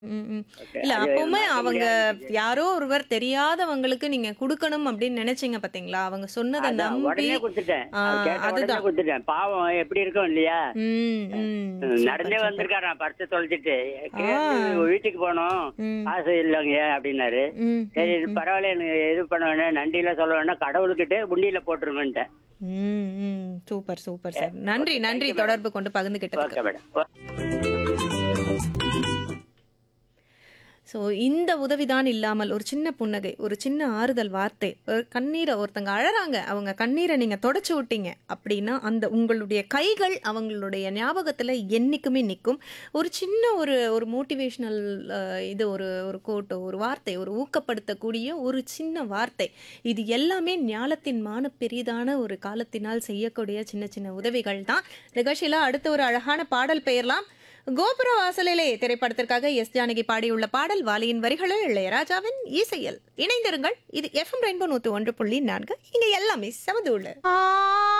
ம், ம். ஓகே. இல்ல அது அப்பவுமே மறக்க அவங்க முடியாத விஷயம். யாரோ ஒருவர் தெரியாதவங்களுக்கு நீங்க குடுக்கணும் அப்படின்னு நினைச்சீங்க பாத்தீங்களா? அவங்க சொன்னத அதான் நம்பி உடனே கொடுத்துட்டேன் ஆ, அது கேட்ட உடனே அதுதான். கொடுத்துட்டேன் பாவம் எப்படி இருக்கும் இல்லையா ம், ம். சூப்பர், நடந்தே சூப்பர். வந்திருக்காராம் பர்ஸ் தொலைச்சிட்டு ஆ. கேட்டு வீட்டுக்கு போனோம் ம், காசு இல்லைங்க அப்படின்னாரு ம், சரி ம், இது ம். பரவாயில்ல எனக்கு இது பண்ண வேணாம் நன்றிலாம் சொல்ல வேணாம் கடவுள்கிட்ட புண்டியில போட்டுருங்கன்ட்டேன் ம், ம். சூப்பர் சூப்பர் சார் நன்றி ஓகே, நன்றி தேங்க்யூ மேடம். தொடர்பு கொண்டு பகிர்ந்துகிட்டதுக்கு ஓகே மேடம் ஸோ இந்த உதவிதான் இல்லாமல் ஒரு சின்ன புன்னகை ஒரு சின்ன ஆறுதல் வார்த்தை ஒரு கண்ணீரை ஒருத்தங்க அழறாங்க அவங்க கண்ணீரை நீங்க தொடச்சு விட்டீங்க அப்படின்னா அந்த உங்களுடைய கைகள் அவங்களுடைய ஞாபகத்துல என்னைக்குமே நிற்கும் ஒரு சின்ன ஒரு ஒரு மோட்டிவேஷனல் இது ஒரு ஒரு கோட்டோ ஒரு வார்த்தை ஒரு ஊக்கப்படுத்தக்கூடிய ஒரு சின்ன வார்த்தை இது எல்லாமே ஞாலத்தின் மான பெரிதான ஒரு காலத்தினால் செய்யக்கூடிய சின்ன சின்ன உதவிகள் தான் நிகழ்ச்சியில் அடுத்த ஒரு அழகான பாடல் பெயர்லாம் கோபுர வாசலிலே திரைப்படத்திற்காக எஸ் ஜானகி பாடியுள்ள பாடல் வாலியின் வரிகளில் இளையராஜாவின் இசையில் இணைந்திருங்கள் இது எஃப்எம் ரெயின்போ நூற்று ஒன்று புள்ளி நான்கு இங்க எல்லாமே சமதூள்